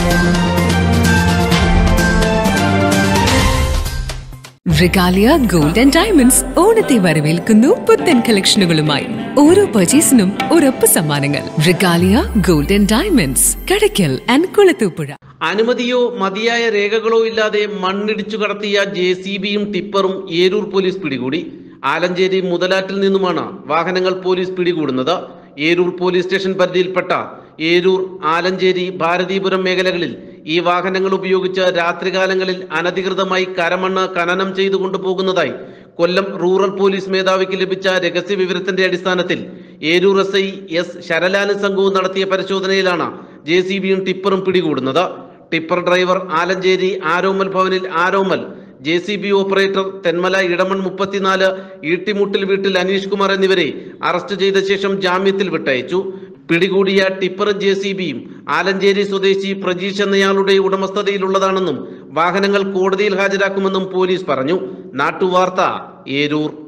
Regalia gold and diamonds ഓണത്തെ വരവേൽക്കുന്നു പുത്തൻ കളക്ഷനുകളുമായി ഓരോ പർച്ചേസിനും ഒരൊപ്പ് സമ്മാനങ്ങൾ Regalia gold and diamonds Kadakkal and Kulathupuzha അനുമതിയോ മതിയായ രേഖകളോ ഇല്ലാതെ മണ്ണിടിച്ചു കടത്തിയ ജെ സി ബിയും ടിപ്പറും ഏരൂർ പോലീസ് പിടികൂടി ആലഞ്ചേരി മുതലാറ്റിൽ നിന്നുമാണ് വാഹനങ്ങൾ പോലീസ് പിടികൂടുന്നത് ഏരൂർ പോലീസ് സ്റ്റേഷൻ പരിധിയിൽപ്പെട്ട ഏരൂർ ആലഞ്ചേരി ഭാരതീപുരം മേഖലകളിൽ ഈ വാഹനങ്ങൾ ഉപയോഗിച്ച് രാത്രികാലങ്ങളിൽ അനധികൃതമായി കരമണ്ണ് ഖനനം ചെയ്തു കൊണ്ടുപോകുന്നതായി കൊല്ലം റൂറൽ പോലീസ് മേധാവിക്ക് ലഭിച്ച രഹസ്യ വിവരത്തിന്റെ അടിസ്ഥാനത്തിൽ ഏരൂർ എസ് ഐ എസ് ശരലാന് സംഘവും നടത്തിയ പരിശോധനയിലാണ് ജെ സി ബിയും ടിപ്പറും പിടികൂടുന്നത് ടിപ്പർ ഡ്രൈവർ ആലഞ്ചേരി ആരോമൽ ഭവനിൽ Aromal J C B operator Thenmala Edamon മുപ്പത്തിനാല് ഈട്ടിമുട്ടിൽ വീട്ടിൽ അനീഷ് കുമാർ എന്നിവരെ അറസ്റ്റ് ചെയ്ത ശേഷം ജാമ്യത്തിൽ വിട്ടയച്ചു പിടികൂടിയ ടിപ്പർ ജെ സി ബിയും ആലഞ്ചേരി സ്വദേശി പ്രജീഷ് എന്നയാളുടെ ഉടമസ്ഥതയിലുള്ളതാണെന്നും വാഹനങ്ങൾ കോടതിയിൽ ഹാജരാക്കുമെന്നും പോലീസ് പറഞ്ഞു നാട്ടുവാർത്ത ഏരൂർ